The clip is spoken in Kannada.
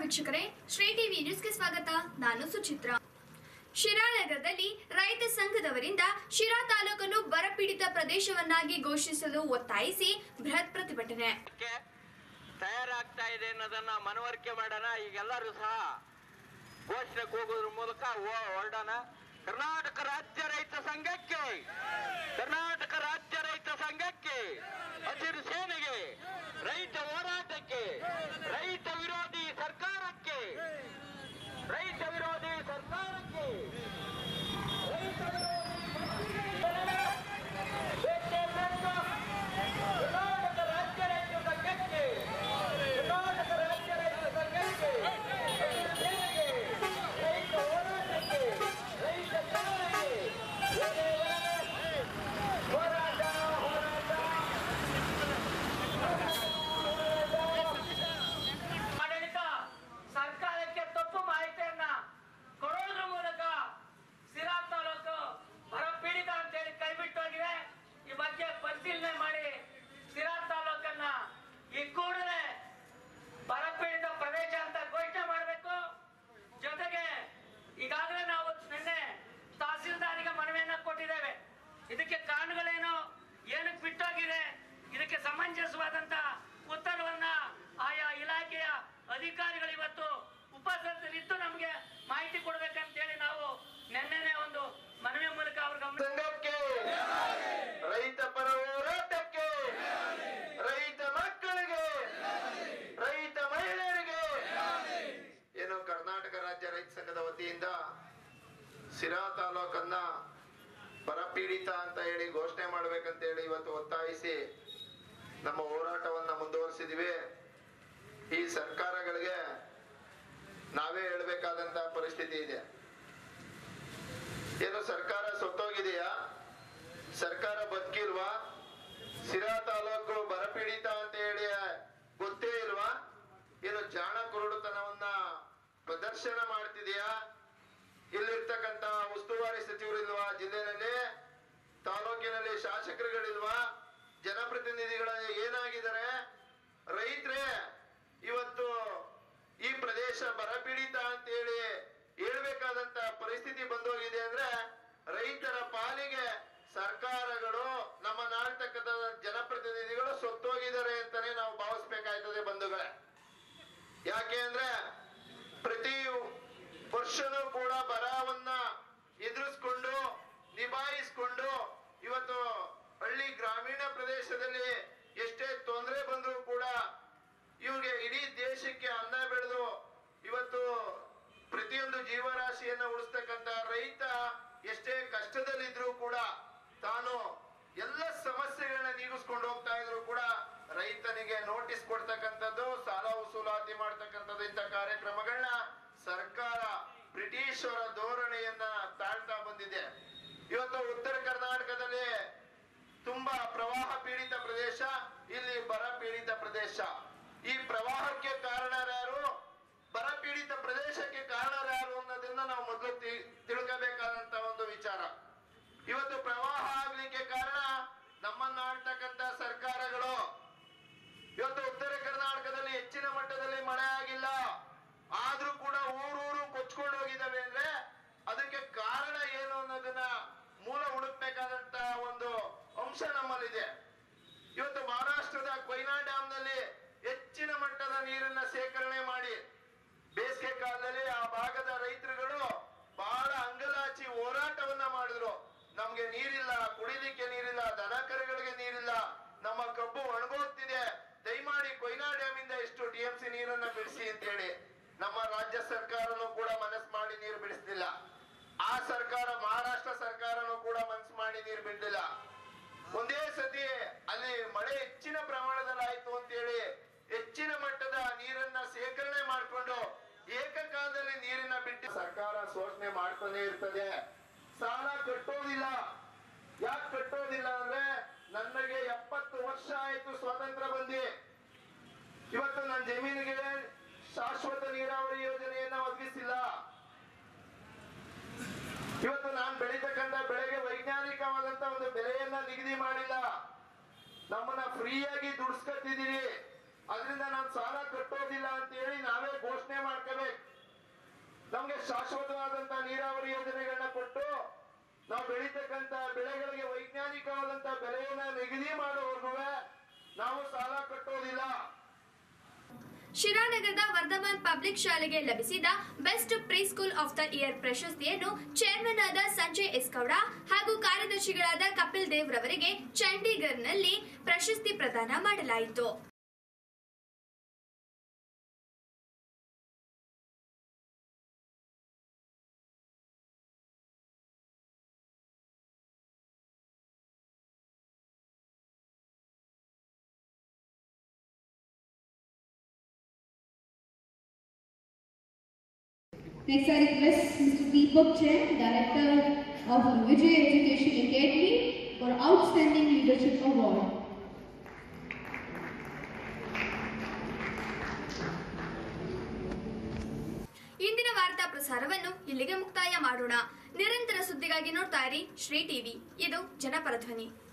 ವೀಕ್ಷಕರೇ ಶ್ರೀ ಟಿವಿ ನ್ಯೂಸ್ಗೆ ಸ್ವಾಗತ ನಾನು ಸುಚಿತ್ರ ಶಿರಾ ನಗರದಲ್ಲಿ ರೈತ ಸಂಘದವರಿಂದ ಶಿರಾ ತಾಲೂಕನ್ನು ಬರಪೀಡಿತ ಪ್ರದೇಶವನ್ನಾಗಿ ಘೋಷಿಸಲು ಒತ್ತಾಯಿಸಿ ಬೃಹತ್ ಪ್ರತಿಭಟನೆ ಕ್ಕೆ ತಯಾರಾಗ್ತಾ ಇದೆ ಅನ್ನೋದನ್ನ ಮನವರಿಕೆ ಮಾಡೋಣ ಈಗೆಲ್ಲರೂ ಸಹ ಘೋಷಣೆ ಕೂಗೋದ್ರ ಮೂಲಕ ಹೋ- ಹೊರಡೋಣ ಕರ್ನಾಟಕ ರಾಜ್ಯ ರೈತ ಸಂಘಕ್ಕೆ ಕರ್ನಾಟಕ ರಾಜ್ಯ ರೈತ ಸಂಘಕ್ಕೆ ಹಸಿರು ಸೇನೆಗೆ ರೈತ ಹೋರಾಟಕ್ಕೆ ರೈತ ವಿರೋಧಿ ಸರ್ಕಾರಕ್ಕೆ ರೈತ ವಿರೋಧಿ ಸರ್ಕಾರಕ್ಕೆ ರೈತ ವಿರೋಧಿ ಬೇಕೇ ಬೇಕು. ಕರ್ನಾಟಕ ರಾಜ್ಯ ರೈತ ಸಂಘಕ್ಕೆ ಕರ್ನಾಟಕ ರಾಜ್ಯ ರೈತ ಸಂಘಕ್ಕೆ ರೈತ ಸೇನೆಗೆ, ರೈತ ಹೋರಾಟಕ್ಕೆ ರೈತ ಚಳವಳಿಗೆ ಹೋರಾಟ ಹೋರಾಟ ಆಡಳಿತ ಸರ್ಕಾರಕ್ಕೆ ತಪ್ಪು ಮಾಹಿತಿಯನ್ನ ಕೊಡೋದ್ರ ಮೂಲಕ ಸಿರಾ ತಾಲೂಕು ಬರಪೀಡಿತ ಅಂತೇಳಿ ಕೈಬಿಟ್ಟೋಗಿದೆ ಈ ಬಗ್ಗೆ ಪರಿಶೀಲನೆ ಮಾಡಿ ಸಿರಾ ತಾಲೂಕನ್ನ ಈ ಕೂಡಲೇ ಬರಪೀಡಿತ ಪ್ರದೇಶ ಅಂತ ಘೋಷಣೆ ಮಾಡಬೇಕು ಜೊತೆಗೆ ಈಗಾಗಲೇ ನಾವು ನಿನ್ನೆ ತಹಸೀಲ್ದಾರಿಗೆ ಮನವಿಯನ್ನ ಕೊಟ್ಟಿದ್ದೇವೆ ಇದಕ್ಕೆ ಕಾರಣಗಳೇನು ಏನಕ್ಕೆ ಬಿಟ್ಟೋಗಿದೆ ಇದಕ್ಕೆ ಸಮಂಜಸವಾದಂತ ಉತ್ತರವನ್ನ ಆಯಾ ಇಲಾಖೆಯ ಅಧಿಕಾರಿಗಳು ಇವತ್ತು ಉಪಸ್ಥಿತರಿದ್ದು ನಮಗೆ ಮಾಹಿತಿ ಕೊಡ್ಬೇಕಂತ ಹೇಳಿ ನಾವು ನಿನ್ನೆನೆ ಒಂದು ಮನವಿ ಮೂಲಕ ಅವ್ರ ಗಮನ ಸಂಘಕ್ಕೆ ರೈತ ಪರ ಹೋರಾಟಕ್ಕೆ ರೈತ ಮಕ್ಕಳಿಗೆ ರೈತ ಮಹಿಳೆಯರಿಗೆ ಏನು ಕರ್ನಾಟಕ ರಾಜ್ಯ ರೈತ ಸಂಘದ ವತಿಯಿಂದ ಸಿರಾ ತಾಲೂಕನ್ನ ಬರಪೀಡಿತ ಅಂತ ಹೇಳಿ ಘೋಷಣೆ ಮಾಡ್ಬೇಕಂತ ಹೇಳಿ ಇವತ್ತು ಒತ್ತಾಯಿಸಿ ನಮ್ಮ ಹೋರಾಟವನ್ನ ಮುಂದುವರಿಸಿದ್ವಿ ಈ ಸರ್ಕಾರಗಳಿಗೆ ನಾವೇ ಹೇಳ್ಬೇಕಾದಂತ ಪರಿಸ್ಥಿತಿ ಇದೆ ಏನು ಸರ್ಕಾರ ಸೊತ್ತೋಗಿದೆಯಾ ಸರ್ಕಾರ ಬದುಕಿಲ್ವಾ ಸಿರಾ ತಾಲೂಕು ಬರಪೀಡಿತ ಅಂತ ಹೇಳಿ ಗೊತ್ತೇ ಇಲ್ವಾ ಏನು ಜಾಣ ಕುರುಡುತನವನ್ನ ಪ್ರದರ್ಶನ ಮಾಡ್ತಿದೆಯಾ ಇಲ್ಲಿರ್ತಕ್ಕಂತ ಉಸ್ತುವಾರಿ ಸಚಿವರಿಲ್ವಾ ಜಿಲ್ಲೆನಲ್ಲಿ ತಾಲೂಕಿನಲ್ಲಿ ಶಾಸಕರುಗಳಿಲ್ವಾ ಜನಪ್ರತಿನಿಧಿಗಳ ಏನಾಗಿದ್ದಾರೆ ರೈತರೇ ಇವತ್ತು ಈ ಪ್ರದೇಶ ಬರಪೀಡಿತ ಅಂತ ಹೇಳಿ ಹೇಳ್ಬೇಕಾದಂತ ಪರಿಸ್ಥಿತಿ ಬಂದೋಗಿದೆ ಅಂದ್ರೆ ರೈತರ ಪಾಲಿಗೆ ಸರ್ಕಾರಗಳು ನಮ್ಮ ನಾಡ್ತಕ್ಕಂಥ ಜನಪ್ರತಿನಿಧಿಗಳು ಸೊತ್ತೋಗಿದ್ದಾರೆ ಅಂತಾನೆ ನಾವು ಭಾವಿಸ್ಬೇಕಾಯ್ತದೆ ಬಂಧುಗಳೇ ಯಾಕೆ ಅಂದ್ರೆ ಪ್ರತಿ ವರ್ಷನೂ ಕೂಡ ಬರವನ್ನ ಎದುರಿಸ್ಕೊಂಡು ನಿಭಾಯಿಸ್ಕೊಂಡು ಇವತ್ತು ಹಳ್ಳಿ ಗ್ರಾಮೀಣ ಪ್ರದೇಶದಲ್ಲಿ ಎಷ್ಟೇ ತೊಂದರೆ ಬಂದರೂ ಕೂಡ ಇವ್ರಿಗೆ ಇಡೀ ದೇಶಕ್ಕೆ ಅನ್ನ ಬೆಳೆದು ಇವತ್ತು ಪ್ರತಿಯೊಂದು ಜೀವರಾಶಿಯನ್ನ ಉಳಿಸ್ತಕ್ಕಂತ ರೈತ ಎಷ್ಟೇ ಕಷ್ಟದಲ್ಲಿದ್ರು ಕೂಡ ತಾನು ಎಲ್ಲ ಸಮಸ್ಯೆಗಳನ್ನ ನೀಗಿಸ್ಕೊಂಡು ಹೋಗ್ತಾ ಇದ್ರು ಕೂಡ ರೈತನಿಗೆ ನೋಟಿಸ್ ಕೊಡ್ತಕ್ಕಂಥದ್ದು ಸಾಲ ವಸೂಲಾತಿ ಮಾಡ್ತಕ್ಕಂಥದ್ದು ಇಂಥ ಕಾರ್ಯಕ್ರಮಗಳನ್ನ ಸರ್ಕಾರ ಬ್ರಿಟಿಷರ ಧೋರಣೆಯನ್ನ ತಾಳ್ತಾ ಬಂದಿದೆ ಇವತ್ತು ಉತ್ತರ ಕರ್ನಾಟಕದಲ್ಲಿ ತುಂಬಾ ಪ್ರವಾಹ ಪೀಡಿತ ಪ್ರದೇಶ ಇಲ್ಲಿ ಬರ ಪೀಡಿತ ಪ್ರದೇಶ ಈ ಪ್ರವಾಹಕ್ಕೆ ಕಾರಣರಾರು ಬರ ಪೀಡಿತ ಪ್ರದೇಶಕ್ಕೆ ಕಾರಣರಾರು ಅನ್ನೋದನ್ನ ನಾವು ಮೊದಲು ತಿ- ತಿಳ್ಕೋಬೇಕಾದಂತ ಒಂದು ವಿಚಾರ ಇವತ್ತು ಪ್ರವಾಹ ಆಗ್ಲಿಕ್ಕೆ ಕಾರಣ ನಮ್ಮನ್ನ ಆಳ್ತಕ್ಕಂತ ಸರ್ಕಾರಗಳು ಇವತ್ತು ಉತ್ತರ ಕರ್ನಾಟಕದಲ್ಲಿ ಹೆಚ್ಚಿನ ಮಟ್ಟದಲ್ಲಿ ಮಳೆ ಆಗಿಲ್ಲ ಆದ್ರೂ ಕೂಡ ಊರೂರು ಕೊಚ್ಕೊಂಡು ಹೋಗಿದ್ದಾವೆ ಅಂದ್ರೆ ಅದಕ್ಕೆ ಕಾರಣ ಏನು ಅನ್ನೋದನ್ನ ಮೂಲ ಹುಡುಕ್ಬೇಕಾದಂತ ಒಂದು ಅಂಶ ನಮ್ಮಲ್ಲಿದೆ ಇವತ್ತು ಮಹಾರಾಷ್ಟ್ರದ ಕೊಯ್ನಾ ಡ್ಯಾಮ್ ನಲ್ಲಿ ಹೆಚ್ಚಿನ ಮಟ್ಟದ ನೀರನ್ನ ಸೇಕರಣೆ ಮಾಡಿ ಬೇಸಿಗೆ ಕಾಲದಲ್ಲಿ ಆ ಭಾಗದ ರೈತರುಗಳು ಬಹಳ ಅಂಗಲಾಚಿ ಹೋರಾಟವನ್ನ ಮಾಡಿದ್ರು ನಮ್ಗೆ ನೀರಿಲ್ಲ ಕುಡಿಲಿಕ್ಕೆ ನೀರಿಲ್ಲ ದನ ಕರುಗಳಿಗೆ ನೀರಿಲ್ಲ ನಮ್ಮ ಕಬ್ಬು ಒಣಗೋಗ್ತಿದೆ ದಯಮಾಡಿ ಕೊಯ್ನಾ ಡ್ಯಾಮ್ ಇಂದ ಇಷ್ಟು ಟಿಎಂಸಿ ನೀರನ್ನ ಬಿಡಿಸಿ ಅಂತ ಹೇಳಿ ನಮ್ಮ ರಾಜ್ಯ ಸರ್ಕಾರನು ಕೂಡ ಮನಸ್ಸು ಮಾಡಿ ನೀರು ಬಿಡಿಸ್ಲಿಲ್ಲ ಆ ಸರ್ಕಾರ ಮಹಾರಾಷ್ಟ್ರ ಸರ್ಕಾರನು ಕೂಡ ಮನಸ್ಸು ಮಾಡಿ ನೀರು ಬಿಡ್ಲಿಲ್ಲ ಒಂದೇ ಸತಿ ಅಲ್ಲಿ ಮಳೆ ಹೆಚ್ಚಿನ ಪ್ರಮಾಣದಲ್ಲಿ ಆಯ್ತು ಅಂತ ಹೇಳಿ ಹೆಚ್ಚಿನ ಮಟ್ಟದ ನೀರನ್ನ ಸೇಕರಣೆ ಮಾಡಿಕೊಂಡು ಏಕಕಾಲದಲ್ಲಿ ನೀರನ್ನ ಬಿಟ್ಟು ಸರ್ಕಾರ ಶೋಷಣೆ ಮಾಡ್ತಾನೆ ಇರ್ತದೆ ಸಾಲ ಕಟ್ಟೋದಿಲ್ಲ ಯಾಕೆ ಕಟ್ಟೋದಿಲ್ಲ ಅಂದ್ರೆ ನನಗೆ ಎಪ್ಪತ್ತು ವರ್ಷ ಆಯ್ತು ಸ್ವಾತಂತ್ರ್ಯ ಬಂದಿ ಇವತ್ತು ನನ್ನ ಜಮೀನಿಗೆ ಶಾಶ್ವತ ನೀರಾವರಿ ಯೋಜನೆಯನ್ನ ಒದಗಿಸಿಲ್ಲ ಇವತ್ತು ನಾನು ಬೆಳೀತಕ್ಕಂತ ಬೆಳೆಗೆ ವೈಜ್ಞಾನಿಕವಾದಂತ ಒಂದು ಬೆಲೆಯನ್ನ ನಿಗದಿ ಮಾಡಿಲ್ಲ ನಮ್ಮನ್ನ ಫ್ರೀಯಾಗಿ ದುಡಿಸ್ಕೊತಿದೀವಿ ಅದರಿಂದ ನಾನು ಸಾಲ ಕಟ್ಟೋದಿಲ್ಲ ಅಂತ ಹೇಳಿ ನಾವೇ ಘೋಷಣೆ ಮಾಡ್ಕೋಬೇಕು ನಮ್ಗೆ ಶಾಶ್ವತವಾದಂತ ನೀರಾವರಿ ಯೋಜನೆಗಳನ್ನ ಕೊಟ್ಟು ನಾವು ಬೆಳೀತಕ್ಕಂತ ಬೆಳೆಗಳಿಗೆ ವೈಜ್ಞಾನಿಕವಾದಂತ ಬೆಲೆಯನ್ನ ನಿಗದಿ ಮಾಡೋವರೆಗೂ ನಾವು ಸಾಲ ಕಟ್ಟೋದಿಲ್ಲ ಶಿರಾನಗರದ ವರ್ಧಮಾನ್ ಪಬ್ಲಿಕ್ ಶಾಲೆಗೆ ಲಭಿಸಿದ best pre school of the year ಪ್ರಶಸ್ತಿಯನ್ನು ಚೇರ್ಮನ್ ಆದ ಸಂಜಯ್ ಎಸ್ ಗೌಡ ಹಾಗೂ ಕಾರ್ಯದರ್ಶಿಗಳಾದ ಕಪಿಲ್ ದೇವ್ ರವರಿಗೆ ಚಂಡೀಗರ್ನಲ್ಲಿ ಪ್ರಶಸ್ತಿ ಪ್ರದಾನ ಮಾಡಲಾಯಿತು Next, I request Mr. Deepak Chen, Director of Vijay Education Academy, for Outstanding Leadership Award. ಇಂದಿನ ವಾರ್ತಾ ಪ್ರಸಾರವನ್ನು ಇಲ್ಲಿಗೆ ಮುಕ್ತಾಯ ಮಾಡೋಣ ನಿರಂತರ ಸುದ್ದಿಗಾಗಿ ನೋಡ್ತಾ ಇರಿ ಶ್ರೀ ಟಿವಿ ಇದು ಜನಪರ ಧ್ವನಿ